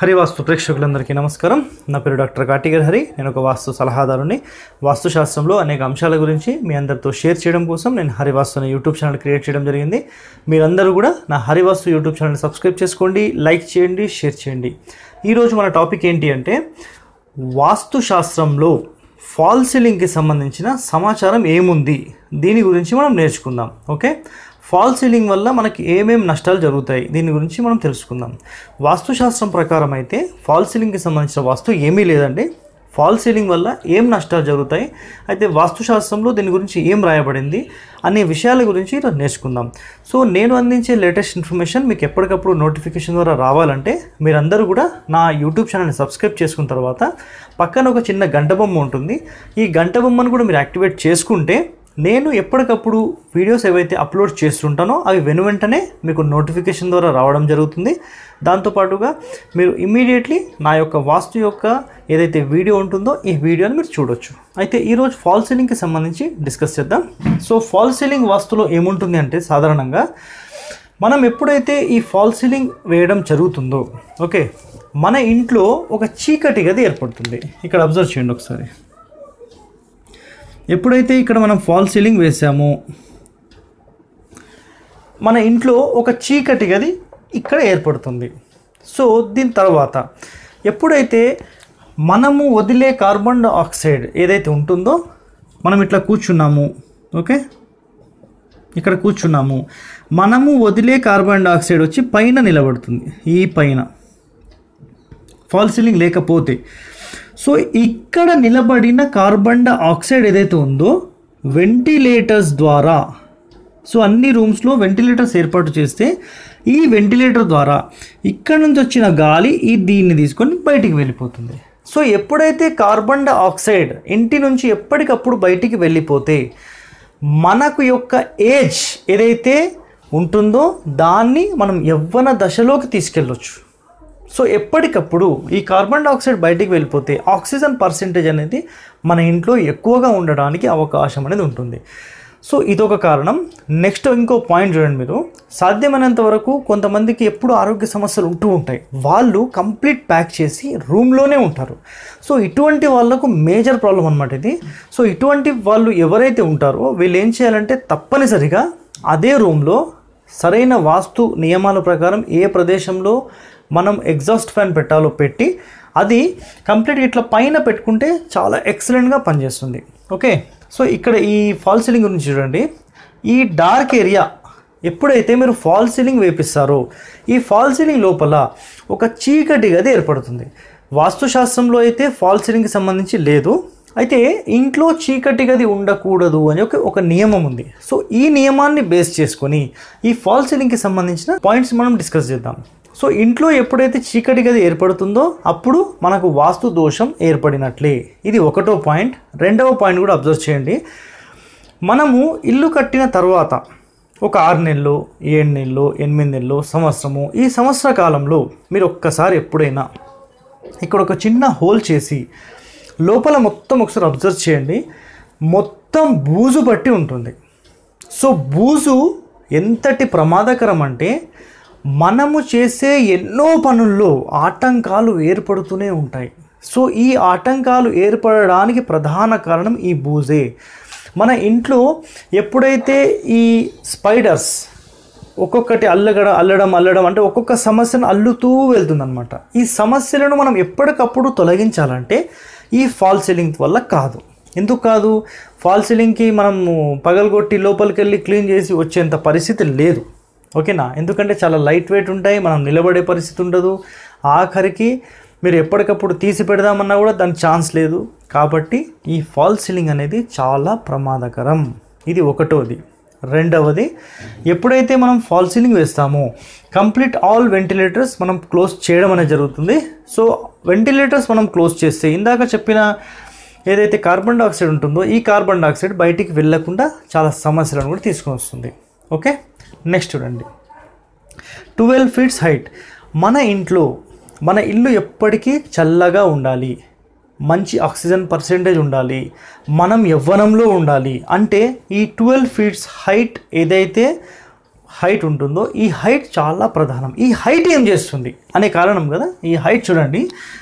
హరివాస్తు ప్రేక్షకులందరికీ నమస్కారం నా పేరు డాక్టర్ కాటిగర్ హరి నేను ఒక వాస్తు సలహాదారుని వాస్తుశాస్త్రంలో అనేక అంశాల గురించి మీ అందరితో షేర్ చేయడం కోసం నేను హరివాస్తు అనే యూట్యూబ్ ఛానల్ క్రియేట్ చేయడం జరిగింది మీరందరూ కూడా నా హరివాస్తు యూట్యూబ్ ఛానల్ సబ్స్క్రైబ్ చేసుకోండి లైక్ చేయండి షేర్ చేయండి ఈరోజు మన టాపిక్ ఏంటి అంటే వాస్తుశాస్త్రంలో ఫాల్ సీలింగ్కి సంబంధించిన సమాచారం ఏముంది దీని గురించి మనం నేర్చుకుందాం ఓకే ఫాల్ సీలింగ్ వల్ల మనకి ఏమేం నష్టాలు జరుగుతాయి దీని గురించి మనం తెలుసుకుందాం వాస్తుశాస్త్రం ప్రకారం అయితే ఫాల్ సీలింగ్కి సంబంధించిన వాస్తు ఏమీ లేదండి ఫాల్ సీలింగ్ వల్ల ఏం నష్టాలు జరుగుతాయి అయితే వాస్తుశాస్త్రంలో దీని గురించి ఏం రాయబడింది అనే విషయాల గురించి ఈరోజు నేర్చుకుందాం సో నేను అందించే లేటెస్ట్ ఇన్ఫర్మేషన్ మీకు ఎప్పటికప్పుడు నోటిఫికేషన్ ద్వారా రావాలంటే మీరందరూ కూడా నా యూట్యూబ్ ఛానల్ని సబ్స్క్రైబ్ చేసుకున్న తర్వాత పక్కన ఒక చిన్న గంట బొమ్మ ఉంటుంది ఈ గంట బొమ్మను కూడా మీరు యాక్టివేట్ చేసుకుంటే నేను ఎప్పటికప్పుడు వీడియోస్ ఏవైతే అప్లోడ్ చేస్తుంటానో అవి వెను వెంటనే మీకు నోటిఫికేషన్ ద్వారా రావడం జరుగుతుంది దాంతోపాటుగా మీరు ఇమీడియట్లీ నా యొక్క వాస్తు యొక్క ఏదైతే వీడియో ఉంటుందో ఈ వీడియోని మీరు చూడొచ్చు అయితే ఈరోజు ఫాల్ సీలింగ్కి సంబంధించి డిస్కస్ చేద్దాం సో ఫాల్ సీలింగ్ వాస్తులో ఏముంటుంది అంటే సాధారణంగా మనం ఎప్పుడైతే ఈ ఫాల్ సీలింగ్ వేయడం జరుగుతుందో ఓకే మన ఇంట్లో ఒక చీకటి గది ఏర్పడుతుంది ఇక్కడ అబ్జర్వ్ చేయండి ఒకసారి ఎప్పుడైతే ఇక్కడ మనం ఫాల్ సీలింగ్ వేసామో మన ఇంట్లో ఒక చీకటి గది ఇక్కడ ఏర్పడుతుంది సో దీని తర్వాత ఎప్పుడైతే మనము వదిలే కార్బన్ డైఆక్సైడ్ ఏదైతే ఉంటుందో మనం ఇట్లా కూర్చున్నాము ఓకే ఇక్కడ కూర్చున్నాము మనము వదిలే కార్బన్ డైఆక్సైడ్ వచ్చి పైన నిలబడుతుంది ఈ పైన ఫాల్ సీలింగ్ లేకపోతే సో ఇక్కడ నిలబడిన కార్బన్ డైఆక్సైడ్ ఏదైతే ఉందో వెంటిలేటర్స్ ద్వారా సో అన్ని రూమ్స్లో వెంటిలేటర్స్ ఏర్పాటు చేస్తే ఈ వెంటిలేటర్ ద్వారా ఇక్కడ నుంచి వచ్చిన గాలి ఈ దీన్ని తీసుకొని బయటికి వెళ్ళిపోతుంది సో ఎప్పుడైతే కార్బన్ డైఆక్సైడ్ ఇంటి నుంచి ఎప్పటికప్పుడు బయటికి వెళ్ళిపోతే మనకు యొక్క ఏజ్ ఏదైతే ఉంటుందో దాన్ని మనం యవ్వన దశలోకి తీసుకెళ్ళొచ్చు సో ఎప్పటికప్పుడు ఈ కార్బన్ డైఆక్సైడ్ బయటికి వెళ్ళిపోతే ఆక్సిజన్ పర్సెంటేజ్ అనేది మన ఇంట్లో ఎక్కువగా ఉండడానికి అవకాశం అనేది ఉంటుంది సో ఇదొక కారణం నెక్స్ట్ ఇంకో పాయింట్ చూడండి మీరు సాధ్యమైనంత వరకు కొంతమందికి ఎప్పుడు ఆరోగ్య సమస్యలు ఉంటూ ఉంటాయి వాళ్ళు కంప్లీట్ ప్యాక్ చేసి రూమ్లోనే ఉంటారు సో ఇటువంటి వాళ్ళకు మేజర్ ప్రాబ్లం అనమాట ఇది సో ఇటువంటి వాళ్ళు ఎవరైతే ఉంటారో వీళ్ళు ఏం చేయాలంటే తప్పనిసరిగా అదే రూమ్లో సరైన వాస్తు నియమాల ప్రకారం ఏ ప్రదేశంలో మనం ఎగ్జాస్ట్ ఫ్యాన్ పెట్టాలో పెట్టి అది కంప్లీట్గా ఇట్లా పైన పెట్టుకుంటే చాలా ఎక్సలెంట్గా పనిచేస్తుంది ఓకే సో ఇక్కడ ఈ ఫాల్ సీలింగ్ గురించి చూడండి ఈ డార్క్ ఏరియా ఎప్పుడైతే మీరు ఫాల్ సీలింగ్ వేపిస్తారో ఈ ఫాల్ సీలింగ్ లోపల ఒక చీకటి గది ఏర్పడుతుంది వాస్తుశాస్త్రంలో అయితే ఫాల్ సీలింగ్కి సంబంధించి లేదు అయితే ఇంట్లో చీకటి గది ఉండకూడదు అని ఒక ఒక నియమం ఉంది సో ఈ నియమాన్ని బేస్ చేసుకొని ఈ ఫాల్ సీలింగ్కి సంబంధించిన పాయింట్స్ మనం డిస్కస్ చేద్దాం సో ఇంట్లో ఎప్పుడైతే చీకటి గది ఏర్పడుతుందో అప్పుడు మనకు వాస్తు దోషం ఏర్పడినట్లే ఇది ఒకటో పాయింట్ రెండవ పాయింట్ కూడా అబ్జర్వ్ చేయండి మనము ఇల్లు కట్టిన తర్వాత ఒక ఆరు నెలలు ఏడు నెలలు ఎనిమిది నెలలు సంవత్సరము ఈ సంవత్సర కాలంలో మీరు ఒక్కసారి ఎప్పుడైనా ఇక్కడ ఒక చిన్న హోల్ చేసి లోపల మొత్తం ఒకసారి అబ్జర్వ్ చేయండి మొత్తం బూజు పట్టి ఉంటుంది సో బూజు ఎంతటి ప్రమాదకరం అంటే మనము చేసే ఎన్నో పనుల్లో ఆటంకాలు ఏర్పడుతూనే ఉంటాయి సో ఈ ఆటంకాలు ఏర్పడడానికి ప్రధాన కారణం ఈ బూజే మన ఇంట్లో ఎప్పుడైతే ఈ స్పైడర్స్ ఒక్కొక్కటి అల్లగడ అల్లడం అల్లడం అంటే ఒక్కొక్క సమస్యను అల్లుతూ వెళ్తుందన్నమాట ఈ సమస్యలను మనం ఎప్పటికప్పుడు తొలగించాలంటే ఈ ఫాల్ సీలింగ్ వల్ల కాదు ఎందుకు కాదు ఫాల్ సీలింగ్కి మనము పగలగొట్టి లోపలికి వెళ్ళి క్లీన్ చేసి వచ్చేంత పరిస్థితి లేదు ఓకేనా ఎందుకంటే చాలా లైట్ వెయిట్ ఉంటాయి మనం నిలబడే పరిస్థితి ఉండదు ఆఖరికి మీరు ఎప్పటికప్పుడు తీసి పెడదామన్నా కూడా దానికి ఛాన్స్ లేదు కాబట్టి ఈ ఫాల్ సీలింగ్ అనేది చాలా ప్రమాదకరం ఇది ఒకటోది రెండవది ఎప్పుడైతే మనం ఫాల్ సీలింగ్ వేస్తామో కంప్లీట్ ఆల్ వెంటిలేటర్స్ మనం క్లోజ్ చేయడం అనేది జరుగుతుంది సో వెంటిలేటర్స్ మనం క్లోజ్ చేస్తే ఇందాక చెప్పిన ఏదైతే కార్బన్ డైఆక్సైడ్ ఉంటుందో ఈ కార్బన్ డైఆక్సైడ్ బయటికి వెళ్ళకుండా చాలా సమస్యలను కూడా తీసుకొని వస్తుంది ఓకే నెక్స్ట్ చూడండి ట్వెల్వ్ ఫీట్స్ హైట్ మన ఇంట్లో మన ఇల్లు ఎప్పటికీ చల్లగా ఉండాలి మంచి ఆక్సిజన్ పర్సెంటేజ్ ఉండాలి మనం యవ్వనంలో ఉండాలి అంటే ఈ ట్వెల్వ్ ఫీట్స్ హైట్ ఏదైతే హైట్ ఉంటుందో ఈ హైట్ చాలా ప్రధానం ఈ హైట్ ఏం చేస్తుంది అనే కారణం కదా ఈ హైట్ చూడండి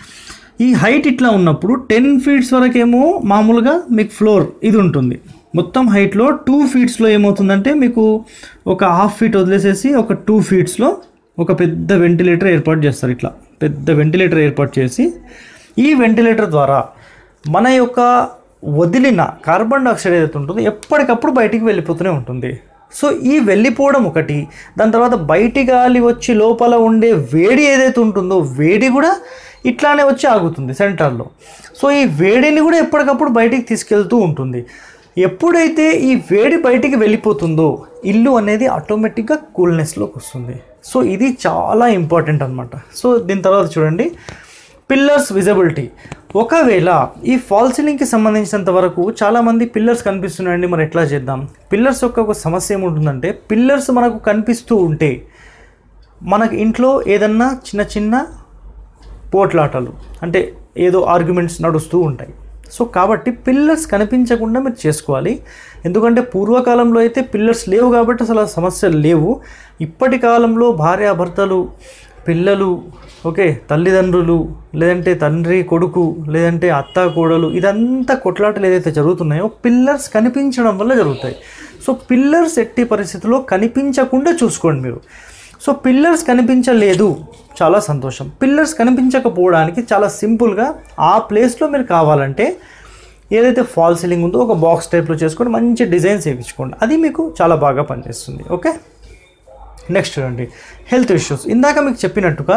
ఈ హైట్ ఇట్లా ఉన్నప్పుడు టెన్ ఫీట్స్ వరకేమో మామూలుగా మీకు ఫ్లోర్ ఇది ఉంటుంది మొత్తం హైట్లో టూ ఫీట్స్లో ఏమవుతుందంటే మీకు ఒక హాఫ్ ఫీట్ వదిలేసేసి ఒక టూ ఫీట్స్లో ఒక పెద్ద వెంటిలేటర్ ఏర్పాటు చేస్తారు ఇట్లా పెద్ద వెంటిలేటర్ ఏర్పాటు చేసి ఈ వెంటిలేటర్ ద్వారా మన యొక్క వదిలిన కార్బన్ డైఆక్సైడ్ ఏదైతే ఉంటుందో ఎప్పటికప్పుడు బయటికి వెళ్ళిపోతూనే ఉంటుంది సో ఈ వెళ్ళిపోవడం ఒకటి దాని తర్వాత బయటి గాలి వచ్చి లోపల ఉండే వేడి ఏదైతే ఉంటుందో వేడి కూడా ఇట్లానే వచ్చి ఆగుతుంది సెంటర్లో సో ఈ వేడిని కూడా ఎప్పటికప్పుడు బయటికి తీసుకెళ్తూ ఉంటుంది ఎప్పుడైతే ఈ వేడి బయటికి వెళ్ళిపోతుందో ఇల్లు అనేది ఆటోమేటిక్గా కూల్నెస్లోకి వస్తుంది సో ఇది చాలా ఇంపార్టెంట్ అనమాట సో దీని తర్వాత చూడండి పిల్లర్స్ విజిబిలిటీ ఒకవేళ ఈ ఫాల్ సీలింగ్కి సంబంధించినంత వరకు చాలామంది పిల్లర్స్ కనిపిస్తున్నాయండి మరి ఎట్లా చేద్దాం పిల్లర్స్ యొక్క ఒక సమస్య ఏముంటుందంటే పిల్లర్స్ మనకు కనిపిస్తూ ఉంటే మనకి ఇంట్లో ఏదన్నా చిన్న చిన్న పోట్లాటలు అంటే ఏదో ఆర్గ్యుమెంట్స్ నడుస్తూ ఉంటాయి సో కాబట్టి పిల్లర్స్ కనిపించకుండా మీరు చేసుకోవాలి ఎందుకంటే పూర్వకాలంలో అయితే పిల్లర్స్ లేవు కాబట్టి అసలు ఆ సమస్యలు లేవు ఇప్పటి కాలంలో భార్యాభర్తలు పిల్లలు ఓకే తల్లిదండ్రులు లేదంటే తండ్రి కొడుకు లేదంటే అత్త కోడలు ఇదంతా కొట్లాటలు ఏదైతే జరుగుతున్నాయో పిల్లర్స్ కనిపించడం వల్ల జరుగుతాయి సో పిల్లర్స్ ఎట్టి పరిస్థితుల్లో కనిపించకుండా చూసుకోండి మీరు సో పిల్లర్స్ కనిపించలేదు చాలా సంతోషం పిల్లర్స్ కనిపించకపోవడానికి చాలా సింపుల్గా ఆ ప్లేస్లో మీరు కావాలంటే ఏదైతే ఫాల్ సీలింగ్ ఉందో ఒక బాక్స్ టైప్లో చేసుకొని మంచి డిజైన్స్ వేయించుకోండి అది మీకు చాలా బాగా పనిచేస్తుంది ఓకే నెక్స్ట్ చూడండి హెల్త్ ఇష్యూస్ ఇందాక మీకు చెప్పినట్టుగా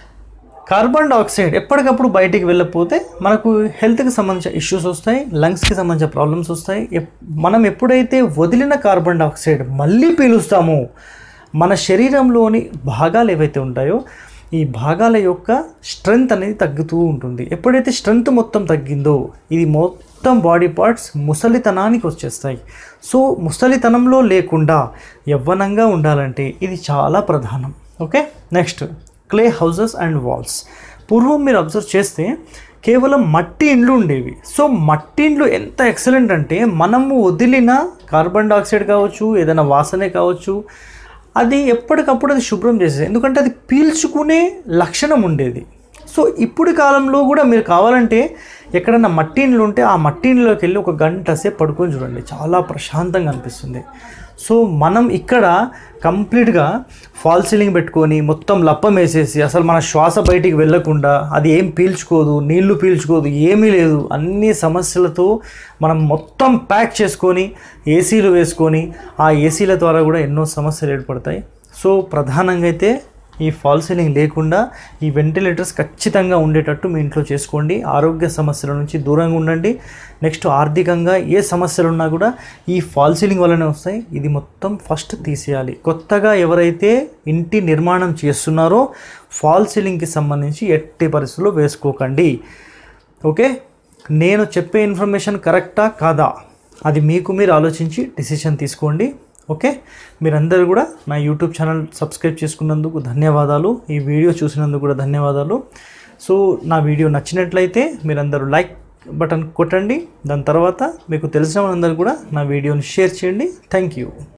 కార్బన్ డైఆక్సైడ్ ఎప్పటికప్పుడు బయటికి వెళ్ళకపోతే మనకు హెల్త్కి సంబంధించిన ఇష్యూస్ వస్తాయి లంగ్స్కి సంబంధించిన ప్రాబ్లమ్స్ వస్తాయి ఎప్- మనం ఎప్పుడైతే వదిలిన కార్బన్ డైఆక్సైడ్ మళ్ళీ పీలుస్తామో మన శరీరంలోని భాగాలు ఏవైతే ఉంటాయో ఈ భాగాల యొక్క స్ట్రెంగ్త్ అనేది తగ్గుతూ ఉంటుంది ఎప్పుడైతే స్ట్రెంగ్త్ మొత్తం తగ్గిందో ఇది మొత్తం బాడీ పార్ట్స్ ముసలితనానికి వచ్చేస్తాయి సో ముసలితనంలో లేకుండా యవ్వనంగా ఉండాలంటే ఇది చాలా ప్రధానం okay next clay houses and walls పూర్వం మీరు అబ్జర్వ్ చేస్తే కేవలం మట్టి ఇండ్లు ఉండేవి సో మట్టి ఇండ్లు ఎంత ఎక్సలెంట్ అంటే మనము వదిలిన కార్బన్ డైఆక్సైడ్ కావచ్చు ఏదైనా వాసనే కావచ్చు అది ఎప్పటికప్పుడు అది శుభ్రం చేసేది ఎందుకంటే అది పీల్చుకునే లక్షణం ఉండేది సో ఇప్పుడు కాలంలో కూడా మీరు కావాలంటే ఎక్కడైనా మట్టి ఇండ్లు ఉంటే ఆ మట్టి ఇండ్లోకి వెళ్ళి ఒక గంట సేపు పడుకొని చూడండి చాలా ప్రశాంతంగా అనిపిస్తుంది సో మనం ఇక్కడ కంప్లీట్గా ఫాల్ సీలింగ్ పెట్టుకొని మొత్తం లప్పం వేసేసి అసలు మన శ్వాస బయటికి వెళ్ళకుండా అది ఏం పీల్చుకోదు నీళ్లు పీల్చుకోదు ఏమీ లేదు అన్ని సమస్యలతో మనం మొత్తం ప్యాక్ చేసుకొని ఏసీలు వేసుకొని ఆ ఏసీల ద్వారా కూడా ఎన్నో సమస్యలు ఏర్పడతాయి సో ప్రధానంగా అయితే ఈ ఫాల్ సీలింగ్ లేకుండా ఈ వెంటిలేటర్స్ ఖచ్చితంగా ఉండేటట్టు మీ ఇంట్లో చేసుకోండి ఆరోగ్య సమస్యల నుంచి దూరంగా ఉండండి నెక్స్ట్ ఆర్థికంగా ఏ సమస్యలు ఉన్నా కూడా ఈ ఫాల్ సీలింగ్ వల్లనే వస్తాయి ఇది మొత్తం ఫస్ట్ తీసేయాలి కొత్తగా ఎవరైతే ఇంటి నిర్మాణం చేస్తున్నారో ఫాల్ సీలింగ్కి సంబంధించి ఎట్టి పరిస్థితుల్లో వేసుకోకండి ఓకే నేను చెప్పే ఇన్ఫర్మేషన్ కరెక్టా కాదా అది మీకు మీరు ఆలోచించి డిసిషన్ తీసుకోండి ఓకే మీరందరూ కూడా నా యూట్యూబ్ ఛానల్ సబ్స్క్రైబ్ చేసుకున్నందుకు ధన్యవాదాలు ఈ వీడియో చూసినందుకు కూడా ధన్యవాదాలు సో నా వీడియో నచ్చినట్లయితే మీరందరూ లైక్ బటన్ కొట్టండి దాని తర్వాత మీకు తెలిసిన వాళ్ళందరూ కూడా నా వీడియోని షేర్ చేయండి థ్యాంక్ యూ